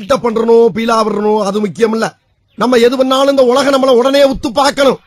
Build up பண்றணும் Beela விடணும் அது முக்கியம் இல்ல நம்ம எது பண்ணாலும் இந்த உலகம் நம்மள உடனே உத்து பார்க்கணும்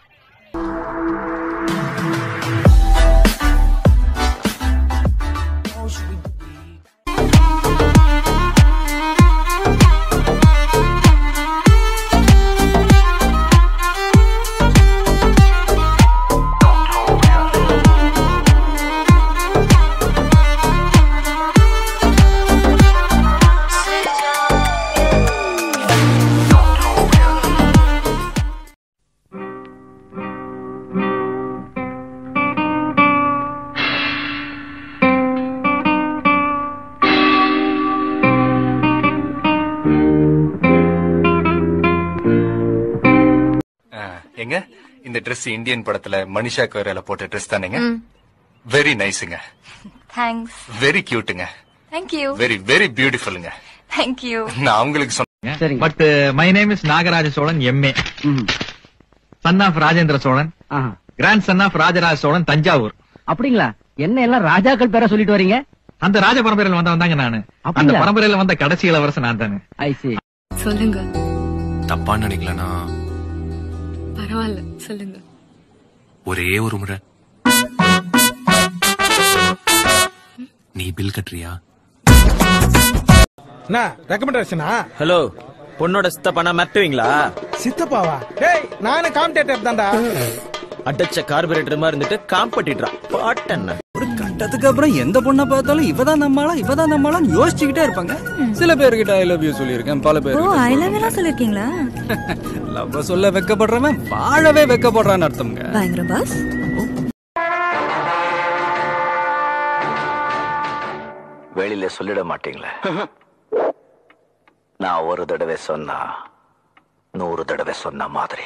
எங்க இந்த Dress இந்தியன் படத்துல மனிஷா கொய்ரால போட்ட ட்ரெஸ் தானேங்க வெரி நைஸுங்க தேங்க்ஸ் வெரி கியூட்டுங்க தேங்க்யூ வெரி வெரி பியூட்டிஃபுல்லுங்க தேங்க்யூ நான் உங்களுக்கு சொன்னேன் but my name is Nagaraja Cholan MA son of Rajendra Cholan grandson of Rajaraja Cholan Thanjavur அப்படிங்களா என்ன எல்லாம் ராஜாக்கள் பேர சொல்லிட்டு வரீங்க அந்த ராஜ பரம்பரையில வந்தவன் தாங்க நானு அந்த அப்படிங்களா? பரம்பரையில வந்த கடைசி இளவரசன் நான் தானே ஐ சி சொல்லுங்க தப்பா நினைக்கலனா பரவாயில்ல சொல்லுங்க ஒரே ஒரு முறை நீ பில் கட்டுறியா என்ன ரெக்கமெண்டேஷனா ஹலோ பொண்ணோட சித்தப்பானா மிரட்டுவீங்களா சித்தப்பாவா டேய் நானே காம்படேட்டர் தான்டா அடைச்ச கார்பரேட்டர் மாதிரி இருந்துட்டு காம்பட்டிடுறான் பாட்டென்ன ஒரு கட்டத்துக்கு அப்புறம் எந்த பொண்ணை பார்த்தாலும் இவதான் நம்மளா இவதான் நம்மளா யோசிச்சுக்கிட்டே இருப்பாங்க சில பேர்கிட்ட ஐ லவ் யூ சொல்லியிருக்கேன் பல பேர் ஐ லவ் எல்லாம் சொல்லிருக்கீங்களா லவ் சொல்ல வெக்கப்படுறவன் வாழவே வெக்கப்படுறான்னு அர்த்தம்ங்க பயங்கர பாஸ் வெளியில சொல்லிட மாட்டீங்களே நான் ஒரு தடவை சொன்னா நூறு தடவை சொன்ன மாதிரி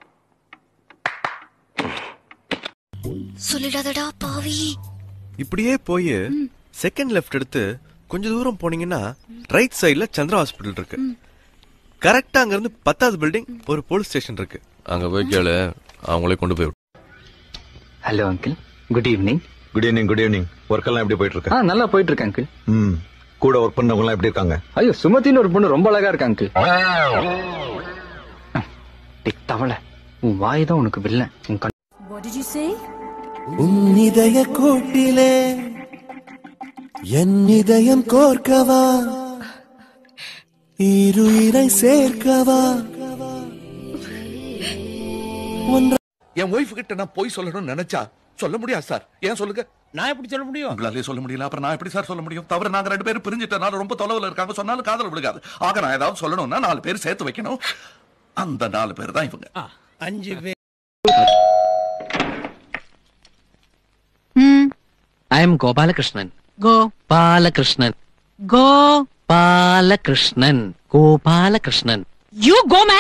சொல்லிடாதடா பாவி இப்படியே போய் செகண்ட் லெஃப்ட் எடுத்து கொஞ்ச தூரம் போனீங்கன்னா ரைட் சைடுல சந்திரா ஹாஸ்பிடல் இருக்கு கரெக்டா அங்க இருந்து பத்தாவது பில்டிங் ஒரு போலீஸ் ஸ்டேஷன் இருக்கு அங்க போய் கேளு அவங்களே கொண்டு போய் hello uncle good evening good evening good evening work எல்லாம் எப்படி போயிட்டு ஆ இருக்கு நல்லா போயிட்டு இருக்கு அங்கிள் ம் கூட ஒர்க் பண்ணவங்க எல்லாம் எப்படி இருக்காங்க ஐயோ சுமதின்னு ஒரு பொண்ணு ரொம்ப அழகா இருக்கா அங்கிள் டேய், தவளை உன் வாய் தான் உனக்கு வில்ல உன் கண் What did you say? உன் இதய கூட்டிலே என் இதயம் கோர்க்கவா இருயிரை சேர்க்கவா என் ஒய்ஃப் கிட்ட நான் போய் சொல்லணும்னு நினைச்சா சொல்ல முடியாது சார் ஏன் சொல்லுங்க நான் எப்படி சொல்ல முடியும் உங்களாலே சொல்ல முடியல அப்புறம் நான் எப்படி சார் சொல்ல முடியும் தவிர நாங்க ரெண்டு பேரும் பிரிஞ்சிட்டனால ரொம்ப தொலைவில் இருக்காங்க சொன்னாலும் காதல் விழுகாது ஆக நான் ஏதாவது சொல்லணும்னா நாலு பேர் சேர்த்து வைக்கணும் அந்த நாலு பேர் தான் இவங்க அஞ்சு பேர் I am Gopalakrishnan Gopalakrishnan Gopalakrishnan Gopalakrishnan You go man.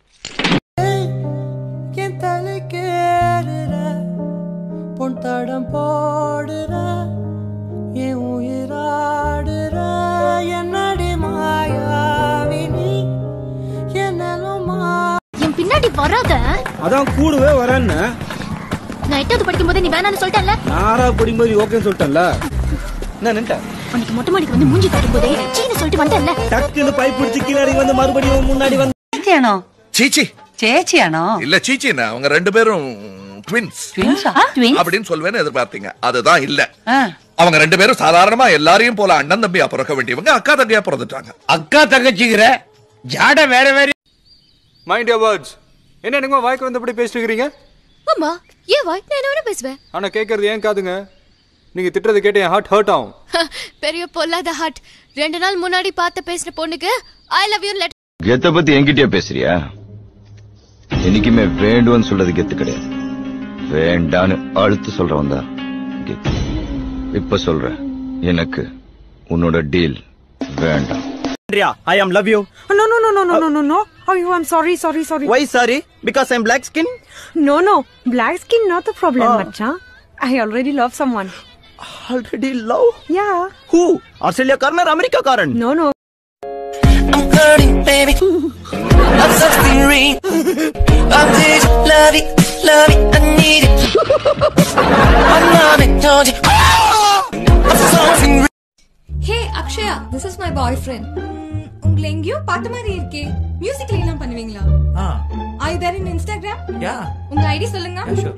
என் தலைக்கேறுற பொன் தடம் போடுற என் உயிராடுற என்னடி மாயாவினி என்னலும் என் பின்னாடி வராத அதான் கூடவே வரேன்னு நான் எட்டாவது படிக்கும் போது நீ வேணாம்னு சொல்லிட்டேன்ல நாரா படிக்கும்போது ஓகேன்னு சொல்லிட்டேன்ல என்ன நின்ட்ட அன்னைக்கு மொட்டை மாடிக்கு வந்து மூஞ்சி காட்டும் போதே சீன சொல்லிட்டு வந்துட்டேன்ல டக்குன்னு பைப் பிடிச்சி கீழே வந்து மறுபடியும் முன்னாடி வந்து ചേച്ചിയാണോ சீச்சி ചേച്ചിയാണോ இல்ல சீச்சி அவங்க ரெண்டு பேரும் ட்வின்ஸ் அப்படின்னு சொல்வேன்னு எதிர்பார்த்தீங்க அதுதான் இல்ல அவங்க ரெண்டு பேரும் சாதாரணமா எல்லாரையும் போல அண்ணன் தம்பியா பிறக்க வேண்டியவங்க அக்கா தங்கையா பிறந்துட்டாங்க அக்கா தங்கச்சிக்கிற ஜாட வேற வேற மைண்ட் யோர் வேர்ட்ஸ் என்ன என்னங்க வாய்க்கு வந்தபடி பேசிட்டு இருக்கிறீங்க ஆமா ஏன் வாய் நான் என்ன வேணா பேசுவேன் ஆனா கேட்கறது ஏன் காதுங்க நீங்க திட்டுறது கேட்டு என் ஹார்ட் ஹர்ட் ஆகும் பெரிய பொல்லாத ஹார்ட் ரெண்டு நாள் முன்னாடி பார்த்து பேசின பொண்ணுக்கு ஐ லவ் யூ லெட்டர் கெத்த பத்தி என்கிட்டயே பேசுறியா என்னைக்குமே வேண்டும்னு சொல்றது கெத்து கிடையாது வேண்டான்னு அழுத்து சொல்றவன் தான் கெத்து இப்ப சொல்றேன் எனக்கு உன்னோட டீல் வேண்டாம் I am love you. No, no, no, no, no, no, no, no. Oh, you, I'm sorry, sorry, sorry. Why sorry? Because I'm black skin? No, no. Black skin not the problem, Macha. I already love someone. Already love? Yeah. Who? Australia Karan or America Karan? No, no. I'm hurting, baby. I'm something real. I need it, love it, love it, I need it. I'm not it, told you. I'm something real. Hey, Akshaya, this is my boyfriend. உங்களை எங்கேயோ பார்த்த மாதிரி இருக்கே மியூசிக்ல எல்லாம் பண்ணுவீங்களா ஐ தேர் in Instagram யா உங்க ID சொல்லுங்க ஷூர்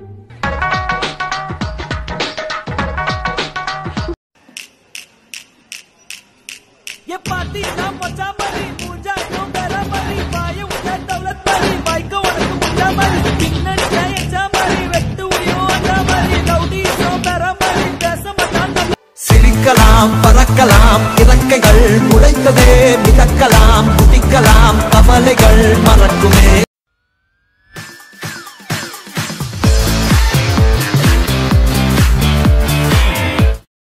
ये पार्टी ना मचा मरी पूजा नो बेरा मरी पाए उठा दौलत मरी बाइक उनకు मुंडा मरी பின்னடி ஜெயச்சா மரி வெட்டு உயோ அண்ணா மரி ரவுடி சோ பெற மரி பேச மாட்டான் சிரிக்கலாம் பறக்கலாம் இறக்கைகள் முளைத்ததே மிதக்கலாம் குதிக்கலாம் கவலைகள் மறக்குமே